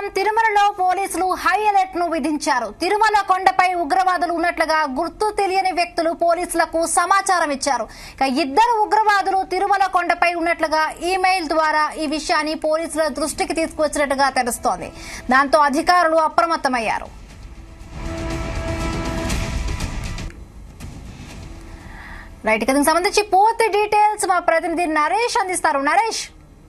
ప్రస్తుతం తిరుమలలో పోలీసులు హై అలర్ట్ ను విధించారు తిరుమల కొండపై ఉగ్రవాదులు ఉన్నట్లుగా గుర్తు తెలియని వ్యక్తులు పోలీసులకు సమాచారం ఇచ్చారు ఇక ఇద్దరు ఉగ్రవాదులు తిరుమల కొండపై ఉన్నట్లుగా ఈమెయిల్ ద్వారా ఈ విషయాన్ని పోలీసుల దృష్టికి తీసుకువచ్చినట్టుగా తెలుస్తోంది దాంతో అధికారులు అప్రమత్తమయ్యారు రైట్ దీనికి సంబంధించి పూర్తి డీటెయిల్స్ మా ప్రతినిధి నరేష్ అందిస్తారు Naresh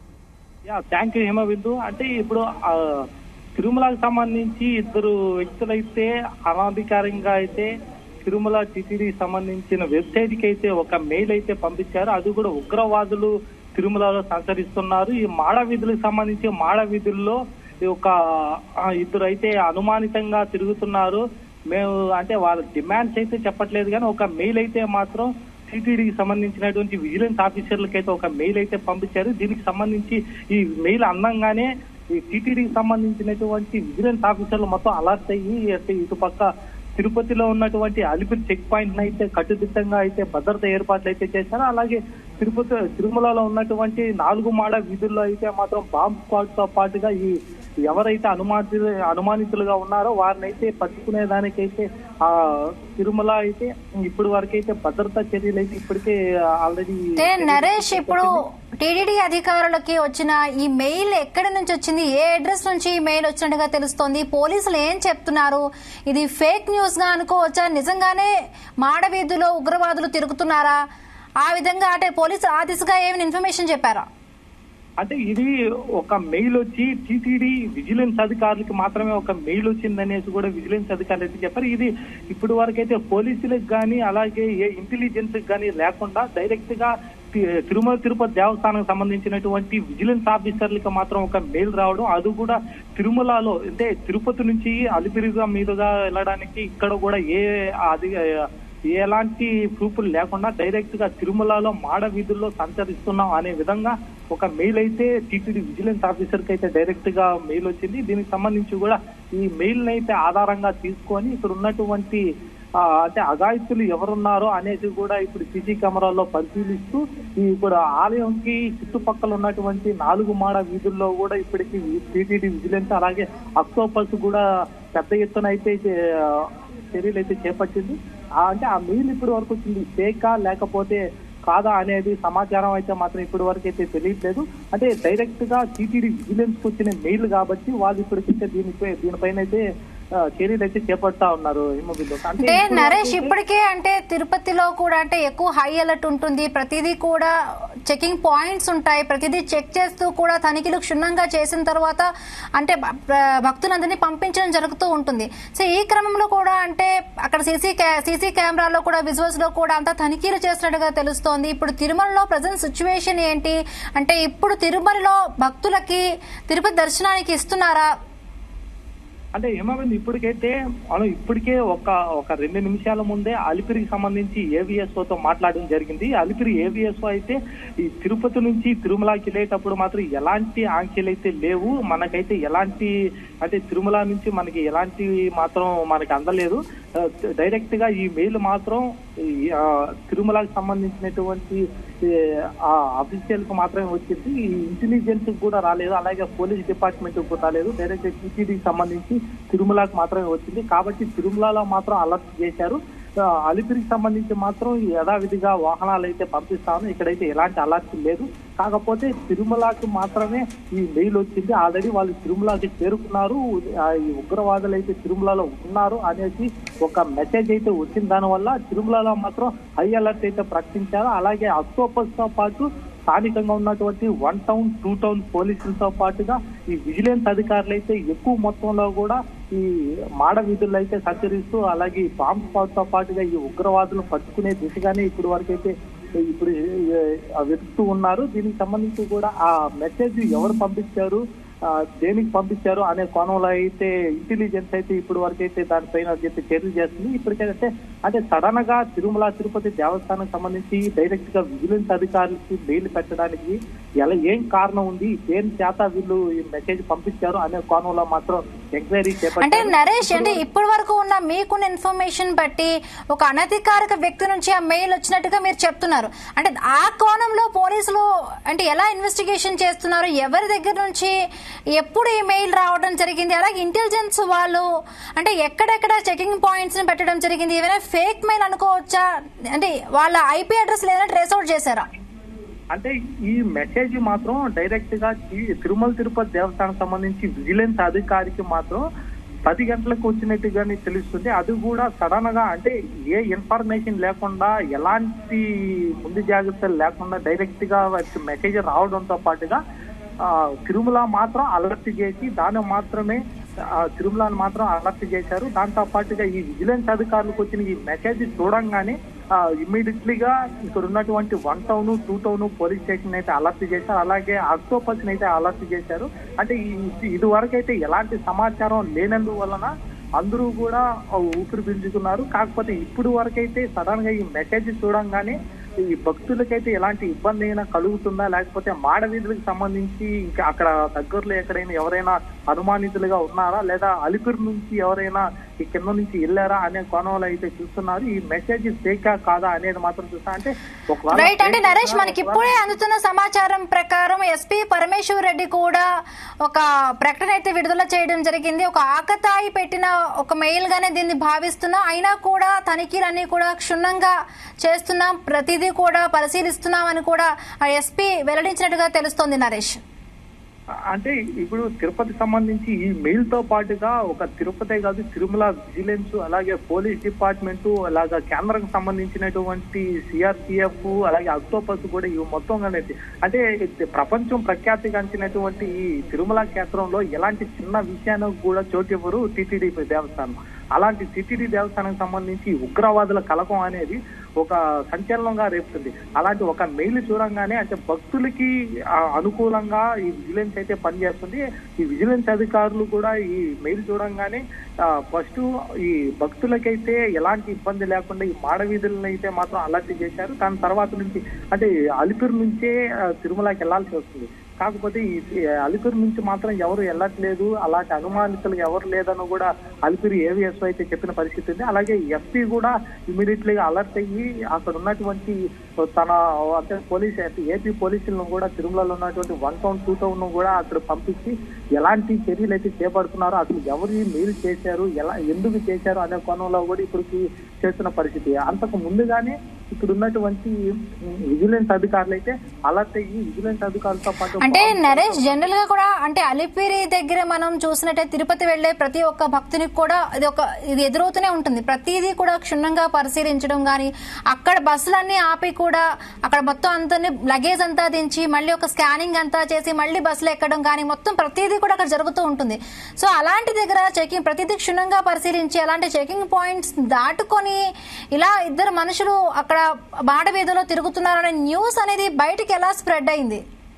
yeah thank you Himabindu అంటే ఇప్పుడు ఆ, తిరుమలకు సంబంధించి ఇద్దరు వ్యక్తులైతే అనాధికారంగా అయితే తిరుమల టిటిడి సంబంధించిన వెబ్సైట్ కి అయితే ఒక మెయిల్ అయితే పంపించారు అది కూడా ఉగ్రవాదులు తిరుమలలో సంచరిస్తున్నారు ఈ మాడ వీధులకు సంబంధించి మాడ వీధుల్లో ఈ ఒక ఆ, ఇద్దరు అయితే అనుమానితంగా తిరుగుతున్నారు మేము అంటే వాళ్ళ డిమాండ్స్ అయితే చెప్పట్లేదు కానీ ఒక మెయిల్ అయితే మాత్రం టీటీడీకి సంబంధించినటువంటి విజిలెన్స్ ఆఫీసర్లకు అయితే ఒక మెయిల్ అయితే పంపించారు దీనికి సంబంధించి ఈ మెయిల్ అందంగానే ఈ టీటీడీకి సంబంధించినటువంటి విజిలెన్స్ ఆఫీసర్లు మొత్తం అలర్ట్ అయ్యి అంటే ఇటుపక్క తిరుపతిలో ఉన్నటువంటి అలిపిరి చెక్ పాయింట్ అయితే కట్టుదిట్టంగా అయితే భద్రత ఏర్పాట్లు అయితే చేశారు అలాగే తిరుపతి తిరుమలలో ఉన్నటువంటి నాలుగు మాడ వీధుల్లో అయితే మాత్రం బాంబ్ స్క్వాడ్ తో పాటుగా ఈ ఎవరైతే అనుమాని అనుమానితులుగా ఉన్నారో వారిని అయితే పట్టుకునే దానికైతే ఆ తిరుమల అయితే ఇప్పటి వరకు అయితే భద్రతా చర్యలు అయితే ఇప్పటికే ఆల్రెడీ అంటే నరేష్ ఇప్పుడు టీడీడీ అధికారులకి వచ్చిన ఈ మెయిల్ ఎక్కడి నుంచి వచ్చింది ఏ అడ్రస్ నుంచి ఈ మెయిల్ వచ్చినట్టుగా తెలుస్తోంది పోలీసులు ఏం చెప్తున్నారు ఇది ఫేక్ న్యూస్ గా అనుకోవచ్చా నిజంగానే మాడవీధులో ఉగ్రవాదులు తిరుగుతున్నారా ఆ విధంగా అంటే పోలీసు ఆ దిశగా ఏమైనా ఇన్ఫర్మేషన్ చెప్పారా అంటే ఇది ఒక మెయిల్ వచ్చి టీటీడీ విజిలెన్స్ అధికారులకి మాత్రమే ఒక మెయిల్ వచ్చిందనేసి కూడా విజిలెన్స్ అధికారులు అయితే చెప్పారు ఇది ఇప్పుడు వరకు అయితే పోలీసులకు కానీ అలాగే ఏ ఇంటెలిజెన్స్ కానీ లేకుండా డైరెక్ట్ గా తి- తిరుమల తిరుపతి దేవస్థానం సంబంధించినటువంటి విజిలెన్స్ ఆఫీసర్లకి మాత్రం ఒక మెయిల్ రావడం అది కూడా తిరుమలలో అంటే తిరుపతి నుంచి అలిపిరిగా మీదుగా వెళ్ళడానికి ఇక్కడ కూడా ఏ అది ఎలాంటి ప్రూఫ్లు లేకుండా డైరెక్ట్ గా తిరుమలలో మాడ వీధుల్లో సంచరిస్తున్నాం అనే విధంగా ఒక మెయిల్ అయితే టీటీడీ విజిలెన్స్ ఆఫీసర్ కి అయితే డైరెక్ట్ గా మెయిల్ వచ్చింది దీనికి సంబంధించి కూడా ఈ మెయిల్ అయితే ఆధారంగా తీసుకొని ఇక్కడ ఉన్నటువంటి ఆ, అంటే అగాయత్తులు ఎవరున్నారో అనేది కూడా ఇప్పుడు సీసీ కెమెరాల్లో పరిశీలిస్తూ ఈ ఇప్పుడు ఆలయంకి చుట్టుపక్కల ఉన్నటువంటి నాలుగు మాడ వీధుల్లో కూడా ఇప్పటికి టీటీడీ విజిలెన్స్ అలాగే అక్టోపస్ కూడా పెద్ద ఎత్తున అయితే చే- చర్యలు అయితే చేపట్టింది ఆ అంటే ఆ మెయిల్ ఇప్పటి వరకు వచ్చింది ఫేకా లేకపోతే కాదా అనేది సమాచారం అయితే మాత్రం ఇప్పటి వరకు అయితే తెలియట్లేదు అంటే డైరెక్ట్ గా టీటీడీ విజిలెన్స్ కు వచ్చిన మెయిల్ కాబట్టి వాళ్ళు ఇప్పటికైతే దీనిపై దీనిపైన అయితే ఆ, చర్యలు అయితే చేపడతా ఉన్నారు హిమబిందు అంటే అంటే ఇప్పుడు నరేష్ వరకు అయితే- ఇప్పటికే అంటే తిరుపతిలో కూడా అంటే ఎక్కువ హై అలర్ట్ ఉంటుంది ప్రతిదీ కూడా చెకింగ్ పాయింట్స్ ఉంటాయి ప్రతిదీ చెక్ చేస్తూ కూడా తనిఖీలు క్షుణ్ణంగా చేసిన తర్వాత అంటే భ- భ- భక్తులందరినీ పంపించడం జరుగుతూ ఉంటుంది సో ఈ క్రమంలో కూడా అంటే అక్కడ సీసీ సీసీ కెమెరాలో కూడా విజువల్స్ లో కూడా అంతా తనిఖీలు చేస్తున్నట్టుగా తెలుస్తోంది ఇప్పుడు తిరుమలలో ప్రజెంట్ సిచ్యువేషన్ ఏంటి అంటే ఇప్పుడు తిరుమలలో భక్తులకి తిరుపతి దర్శనానికి ఇస్తున్నారా అంటే ఏమైంది ఇప్పటికైతే మనం ఇప్పటికే ఒక ఒక రెండు నిమిషాల ముందే అలిపిరికి సంబంధించి ఏవిఎస్ఓ తో మాట్లాడడం జరిగింది అలిపిరి ఏవిఎస్ఓ అయితే ఈ తిరుపతి నుంచి తిరుమలకి వెళ్ళేటప్పుడు మాత్రం ఎలాంటి ఆంక్షలు అయితే లేవు మనకైతే ఎలాంటి అంటే తిరుమల నుంచి మనకి ఎలాంటి మాత్రం మనకి అందలేదు ఆ, డైరెక్ట్ గా ఈ మెయిల్ మాత్రం ఈ, ఆ, తిరుమలకి సంబంధించినటువంటి ఈ, ఆ అఫీషియల్ కు మాత్రమే వచ్చింది ఈ ఇంటెలిజెన్స్ కూడా రాలేదు అలాగే పోలీస్ డిపార్ట్మెంట్ కూడా రాలేదు డైరెక్ట్ టీటీడీకి సంబంధించి తిరుమలకు మాత్రమే వచ్చింది కాబట్టి తిరుమలలో మాత్రం అలర్ట్ చేశారు ఆ, అలిపిరికి సంబంధించి మాత్రం ఈ యథావిధిగా వాహనాలు అయితే పంపిస్తాను ఇక్కడైతే ఎలాంటి అలర్ట్ లేదు కాకపోతే తిరుమలకి మాత్రమే ఈ మెయిల్ వచ్చింది ఆల్రెడీ వాళ్ళు తిరుమలకి చేరుకున్నారు ఆ, ఈ ఉగ్రవాదులు అయితే తిరుమలలో ఉన్నారు అనేసి ఒక మెసేజ్ అయితే వచ్చింది దానివల్ల తిరుమలలో మాత్రం హై అలర్ట్ అయితే ప్రకటించారు అలాగే అక్టోపస్ తో పాటు స్థానికంగా ఉన్నటువంటి వన్ టౌన్ టూ టౌన్ పోలీసులతో పాటుగా ఈ విజిలెన్స్ అధికారులు అయితే ఎక్కువ మొత్తంలో కూడా ఈ మాడ వీధుల్లో అయితే సంచరిస్తూ అలాగే ఈ బాంబ్ స్పాట్ తో పాటుగా ఈ ఉగ్రవాదులు పట్టుకునే దిశగానే ఇప్పుడు వరకు అయితే ఇప్పుడు ఆ, వెతుకుతూ ఉన్నారు దీనికి సంబంధించి కూడా ఆ మెసేజ్ ఎవరు పంపించారు ఆ, దేనికి పంపించారు అనే కోణంలో అయితే ఇంటెలిజెన్స్ అయితే ఇప్పుడు వరకు అయితే దానిపైన చెప్పి చర్యలు చేస్తుంది ఇప్పటికైతే అంటే సడన్ గా తిరుమల తిరుపతి దేవస్థానం సంబంధించి డైరెక్ట్ గా విజిలెన్స్ అధికారులకి బెయిల్ పెట్టడానికి ఎలా ఏం కారణం ఉంది దేని చేత వీళ్ళు ఈ మెసేజ్ పంపించారు అనే కోణంలో మాత్రం ఎంక్వైరీ అంటే చేపట్టారు నరేష్ అంటే ఇప్పటి వరకు ఉన్న మీకున్న ఇన్ఫర్మేషన్ బట్టి ఒక అనధికారిక వ్యక్తి నుంచి ఆ మెయిల్ వచ్చినట్టుగా మీరు చెప్తున్నారు అంటే ఆ కోణంలో పోలీసులు అంటే ఎలా ఇన్వెస్టిగేషన్ చేస్తున్నారు ఎవరి దగ్గర నుంచి ఎప్పుడు ఈ మెయిల్ రావడం జరిగింది అలాగే ఇంటెలిజెన్స్ వాళ్ళు అంటే ఎక్కడెక్కడ చెకింగ్ పాయింట్స్ ని పెట్టడం జరిగింది ఏమైనా ఫేక్ మెయిల్ అనుకోవచ్చా అంటే వాళ్ళ ఐపీ అడ్రస్ ఏదైనా ట్రేస్ అవుట్ చేశారా అంటే ఈ మెసేజ్ మాత్రం డైరెక్ట్ గా తి- తిరుమల తిరుపతి దేవస్థానం సంబంధించి విజిలెన్స్ అధికారికి మాత్రం పది గంటలకు వచ్చినట్టుగానే తెలుస్తుంది అది కూడా సడన్ గా అంటే ఏ ఇన్ఫర్మేషన్ లేకుండా ఎలాంటి ముందు జాగ్రత్తలు లేకుండా డైరెక్ట్ గా మెసేజ్ రావడంతో పాటుగా ఆ, తిరుమల మాత్రం అలర్ట్ చేసి దాన్ని మాత్రమే ఆ, తిరుమలను మాత్రం అలర్ట్ చేశారు దాంతో పాటుగా ఈ విజిలెన్స్ అధికారులకు వచ్చిన ఈ మెసేజ్ చూడంగానే ఇమ్మీడియట్లీగా ఇక్కడ ఉన్నటువంటి one town two town police station అయితే అలర్ట్ చేశారు అలాగే అక్టోపస్ అయితే అలర్ట్ చేశారు అంటే ఈ- ఇది వరకు అయితే ఎలాంటి సమాచారం లేనందువలన అందరూ కూడా ఊపిరి పీల్చుకున్నారు కాకపోతే ఇప్పుడు వరకైతే సడన్ గా ఈ మెసేజ్ చూడంగానే ఈ భక్తులకైతే ఎలాంటి ఇబ్బంది అయినా కలుగుతుందా లేకపోతే మాడవీధులకు సంబంధించి ఇంకా అక్కడ దగ్గరలో ఎక్కడైనా ఎవరైనా అనుమానితులుగా ఉన్నారా లేదా అలిపిరి నుంచి ఎవరైనా ఈ కింద నుంచి వెళ్ళారా అనే కోణంలో అయితే చూస్తున్నారు ఈ మెసేజ్ ఫేకా కాదా అనేది మాత్రం చూస్తా అంటే ఒకవేళ రైట్ అంటే fake నరేష్ ఉన్నా, మనకి ఒకవేళ- ఇప్పుడే అందుతున్న సమాచారం ప్రకారం ఎస్పీ పరమేశ్వర్ రెడ్డి కూడా ఒక ప్రకటన అయితే విడుదల చేయడం జరిగింది ఒక ఆకతాయి పెట్టిన ఒక మెయిల్ గానే దీన్ని భావిస్తున్నాం అయినా కూడా తనిఖీలన్నీ కూడా క్షుణ్ణంగా చేస్తున్నాం ప్రతిదీ కూడా పరిశీలిస్తున్నాం అని కూడా ఎస్పీ వెల్లడించినట్టుగా తెలుస్తోంది నరేష్ అంటే ఇప్పుడు తిరుపతి సంబంధించి ఈ మెయిల్ తో పాటుగా ఒక తిరుపతి కాదు తిరుమల విజిలెన్స్ అలాగే పోలీస్ డిపార్ట్మెంట్ అలాగే కేంద్రం సంబంధించినటువంటి సిఆర్పిఎఫ్ అలాగే అక్టోపస్ కూడా ఇవి మొత్తం అనేది అంటే ఇది ప్రపంచం ప్రఖ్యాతిగాంచినటువంటి ఈ తిరుమల క్షేత్రంలో ఎలాంటి చిన్న విషయానికి కూడా చోటు ఇవ్వరు టిటిడి దేవస్థానం అలాంటి టిటిడి దేవస్థానానికి సంబంధించి ఉగ్రవాదుల కలకం అనేది ఒక సంచలనంగా రేపుతుంది అలాంటి ఒక మెయిల్ చూడంగానే అంటే భక్తులకి ఆ, అనుకూలంగా ఈ విజిలెన్స్ అయితే పనిచేస్తుంది ఈ విజిలెన్స్ అధికారులు కూడా ఈ మెయిల్ చూడంగానే ఫస్ట్ ఈ భక్తులకైతే ఎలాంటి ఇబ్బంది లేకుండా ఈ మాడవీధులను అయితే మాత్రం అలర్ట్ చేశారు దాని తర్వాత నుంచి అంటే అలిపిరి నుంచే ఆ, తిరుమలకి వెళ్లాల్సి వస్తుంది కాకపోతే ఈ ఈ అలిపిరి నుంచి మాత్రం ఎవరు వెళ్ళట్లేదు అలాంటి అనుమానితులు ఎవరు లేదని కూడా అలిపిరి ఏవిఎస్ అయితే చెప్పిన పరిస్థితి ఉంది అలాగే ఎస్పీ కూడా ఇమీడియట్లీ అలర్ట్ అయ్యి అక్కడ ఉన్నటువంటి తన అంటే పోలీస్ ఏపీ పోలీసులను కూడా తిరుమలలో ఉన్నటువంటి వన్ టౌన్ టూ టౌన్ కూడా అక్కడ పంపించి ఎలాంటి చర్యలు అయితే చేపడుతున్నారో అసలు ఎవరు మెయిల్ చేశారు ఎలా ఎందుకు చేశారు అనే కోణంలో కూడా ఇప్పటికి చేస్తున్న పరిస్థితి అంతకు ముందుగానే ఇక్కడ ఉన్నటువంటి విజిలెన్స్ అధికారులు అయితే అలర్ట్ అయ్యి విజిలెన్స్ అధికారులతో పాటు అంటే నరేష్ జనరల్ గా కూడా అంటే అలిపిరి దగ్గర మనం చూసినట్టే తిరుపతి వెళ్లే ప్రతి ఒక్క భక్తునికి కూడా ఇది ఒక ఇది ఎదురవుతూనే ఉంటుంది ప్రతిదీ కూడా క్షుణ్ణంగా పరిశీలించడం గాని అక్కడ బస్సులన్నీ ఆపి కూడా అక్కడ మొత్తం అంతా లగేజ్ అంతా దించి మళ్ళీ ఒక స్కానింగ్ అంతా చేసి మళ్ళీ బస్సులో ఎక్కడం కానీ మొత్తం ప్రతిదీ కూడా అక్కడ జరుగుతూ ఉంటుంది సో అలాంటి దగ్గర చెకింగ్ ప్రతిదీ క్షుణ్ణంగా పరిశీలించి అలాంటి చెకింగ్ పాయింట్స్ దాటుకొని ఇలా ఇద్దరు మనుషులు అక్కడ బాట వీధిలో తిరుగుతున్నారనే న్యూస్ అనేది బయటికి ఎలా స్ప్రెడ్ అయింది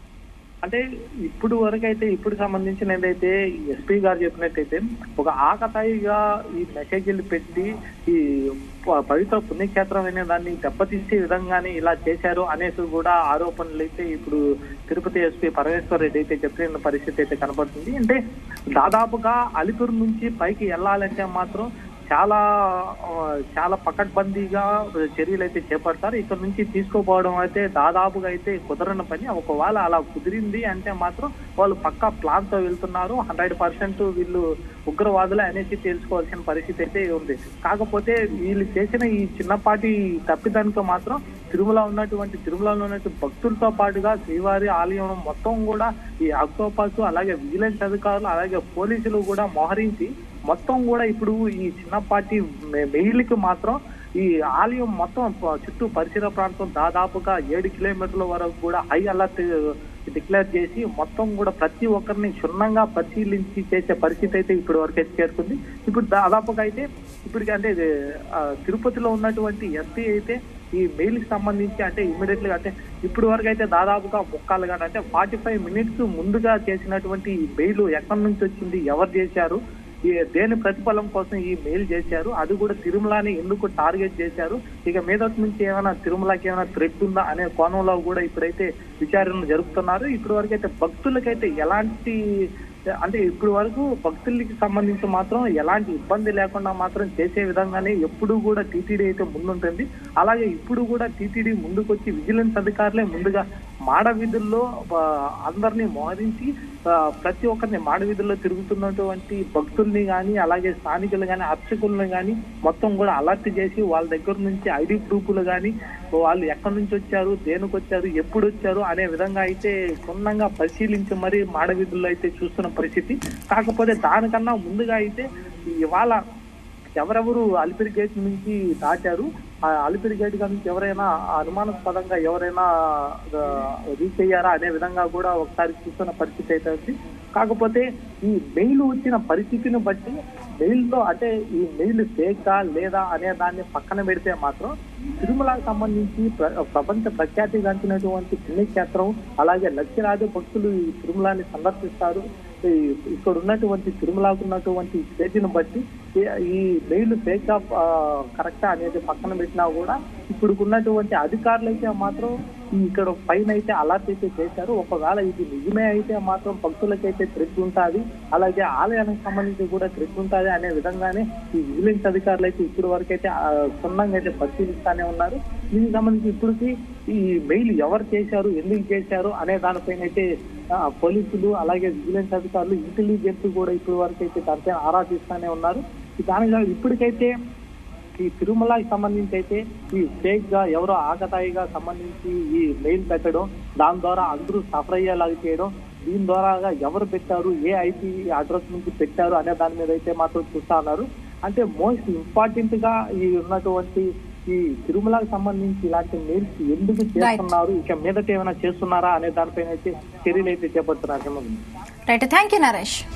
అంటే ఇప్పుడు వరకైతే ఇప్పుడు సంబంధించిన ఏదైతే ఎస్పీ గారు చెప్పినట్టయితే ఒక ఆకతాయిగా ఈ మెసేజ్లు పెట్టి ఈ ప- పవిత్ర పుణ్యక్షేత్రం అనే దాన్ని దెబ్బతీసే విధంగానే ఇలా చేశారు అనేసి కూడా ఆరోపణలు అయితే ఇప్పుడు తిరుపతి ఎస్పీ పరమేశ్వర్ రెడ్డి అయితే చెప్పిన పరిస్థితి అయితే కనబడుతుంది అంటే దాదాపుగా అలిపిరి నుంచి పైకి వెళ్ళాలంటే మాత్రం చాలా ఆ, చాలా పకడ్బందీగా చర్యలు అయితే చేపడతారు ఇక్కడ నుంచి తీసుకోపోవడం అయితే దాదాపుగా అయితే కుదరని పని ఒకవేళ అలా కుదిరింది అంటే మాత్రం వాళ్ళు పక్కా ప్లాన్ తో వెళ్తున్నారు హండ్రెడ్ పర్సెంట్ వీళ్ళు ఉగ్రవాదులే అనేసి తెలుసుకోవాల్సిన పరిస్థితి అయితే ఉంది కాకపోతే వీళ్ళు చేసిన ఈ చిన్నపాటి తప్పిదానికి మాత్రం తిరుమల ఉన్నటువంటి తిరుమలలో ఉన్నటువంటి భక్తులతో పాటుగా శ్రీవారి ఆలయం మొత్తం కూడా ఈ అక్టోపస్ అలాగే విజిలెన్స్ అధికారులు అలాగే పోలీసులు కూడా మోహరించి మొత్తం కూడా ఇప్పుడు ఈ చిన్నపాటి మె- మెయిల్కి మాత్రం ఈ ఆలయం మొత్తం ప- చుట్టూ పరిసర ప్రాంతం దాదాపుగా ఏడు కిలోమీటర్ల వరకు కూడా హై అలర్ట్ డిక్లేర్ చేసి మొత్తం కూడా ప్రతి ఒక్కరిని క్షుణ్ణంగా పరిశీలించి చేసే పరిస్థితి అయితే ఇప్పటి వరకు అయితే చేరుకుంది ఇప్పుడు దాదాపుగా అయితే ఇప్పటికి అంటే ఇది, ఆ, తిరుపతిలో ఉన్నటువంటి ఎస్పీ అయితే ఈ మెయిల్ కి సంబంధించి అంటే ఇమీడియట్ గా అంటే ఇప్పుడు వరకు అయితే దాదాపుగా ముక్కాలు కానీ అంటే ఫార్టీ ఫైవ్ మినిట్స్ ముందుగా చేసినటువంటి ఈ మెయిల్ ఎక్కడి నుంచి వచ్చింది ఎవరు చేశారు ఈ దేని ప్రతిఫలం కోసం ఈ మెయిల్ చేశారు అది కూడా తిరుమలని ఎందుకు టార్గెట్ చేశారు ఇక మీదటి నుంచి ఏమైనా తిరుమలకి ఏమైనా థ్రెట్ ఉందా అనే కోణంలో కూడా ఇప్పుడైతే విచారణ జరుపుతున్నారు ఇప్పటి వరకు అయితే భక్తులకైతే ఎలాంటి అంటే ఇప్పుడు వరకు భక్తులకి సంబంధించి మాత్రం ఎలాంటి ఇబ్బంది లేకుండా మాత్రం చేసే విధంగానే ఎప్పుడు కూడా టీటీడీ అయితే ముందుంటుంది అలాగే ఇప్పుడు కూడా టీటీడీ ముందుకొచ్చి విజిలెన్స్ అధికారులే ముందుగా మాడ వీధుల్లో ఆ, అందరినీ మోహరించి ఆ, ప్రతి ఒక్కరిని మాడ వీధుల్లో తిరుగుతున్నటువంటి భక్తుల్ని కానీ అలాగే స్థానికులు కానీ అర్చకులను కానీ మొత్తం కూడా అలర్ట్ చేసి వాళ్ళ దగ్గర నుంచి ఐడి ప్రూఫ్లు కానీ వాళ్ళు ఎక్కడి నుంచి వచ్చారు దేనికి వచ్చారు ఎప్పుడు వచ్చారు అనే విధంగా అయితే క్షుణ్ణంగా పరిశీలించి మరి మాడ వీధుల్లో అయితే చూస్తున్న పరిస్థితి కాకపోతే దానికన్నా ముందుగా అయితే ఇవాళ ఎవరెవరు అలిపిరి గేట్ నుంచి దాటారు ఆ అలిపిరి గేట్ నుంచి ఎవరైనా అనుమానాస్పదంగా ఎవరైనా ఆ, రీచ్ అయ్యారా అనే విధంగా కూడా ఒకసారి చూస్తున్న పరిస్థితి అయితే ఉంది కాకపోతే ఈ మెయిల్ వచ్చిన పరిస్థితిని బట్టి మెయిల్ లో అంటే ఈ మెయిల్ ఫేకా లేదా అనే దాన్ని పక్కన పెడితే మాత్రం తిరుమలకు సంబంధించి ప్ర- ప్రపంచ ప్రఖ్యాతిగాంచినటువంటి పుణ్యక్షేత్రం అలాగే లక్షలాది భక్తులు ఈ తిరుమలాని సందర్శిస్తారు ఈ- ఇక్కడ ఉన్నటువంటి తిరుమలకు ఉన్నటువంటి స్టేజ్ని బట్టి ఈ- ఈ మెయిల్ ఫేక్ ఆఫ్ కరెక్టా అనేది పక్కన పెట్టినా కూడా ఇప్పుడు ఉన్నటువంటి అధికారులు అయితే మాత్రం ఈ ఇక్కడ పైన అయితే అలర్ట్ అయితే చేశారు ఒకవేళ ఇది నిజమే అయితే మాత్రం భక్తులకైతే థ్రెట్ ఉంటుంది అలాగే ఆలయానికి సంబంధించి కూడా థ్రెట్ ఉంటుంది అనే విధంగానే ఈ విజిలెన్స్ అధికారులు అయితే ఇప్పటి వరకు అయితే ఆ, క్షుణ్ణంగా అయితే పరిశీలిస్తానే ఉన్నారు దీనికి సంబంధించి ఇప్పటికి ఈ మెయిల్ ఎవరు చేశారు ఎందుకు చేశారు అనే దానిపైన అయితే ఆ, పోలీసులు అలాగే విజిలెన్స్ అధికారులు ఇంటెలిజెన్స్ కూడా ఇప్పటి వరకు అయితే దానిపైన ఆరా తీస్తానే ఉన్నారు దానిగా ఇప్పటికైతే ఈ తిరుమలకి సంబంధించి అయితే ఈ ఫేక్ గా ఎవరో ఆకతాయిగా సంబంధించి ఈ మెయిల్ పెట్టడం దాని ద్వారా అందరూ సఫర్ అయ్యేలాగా చేయడం దీని ద్వారా ఎవరు పెట్టారు ఏ ఐపీ అడ్రస్ నుంచి పెట్టారు అనే దాని మీద అయితే మాత్రం చూస్తా ఉన్నారు అంటే మోస్ట్ ఇంపార్టెంట్ గా ఈ ఉన్నటువంటి ఈ తిరుమలకు సంబంధించి ఇలాంటి మెయిల్స్ ఎందుకు చేస్తున్నారు ఇక మీదట ఏమైనా చేస్తున్నారా అనే దానిపైన అయితే చర్యలు అయితే చేపడుతున్నారు రైట్ థ్యాంక్ యూ నరేష్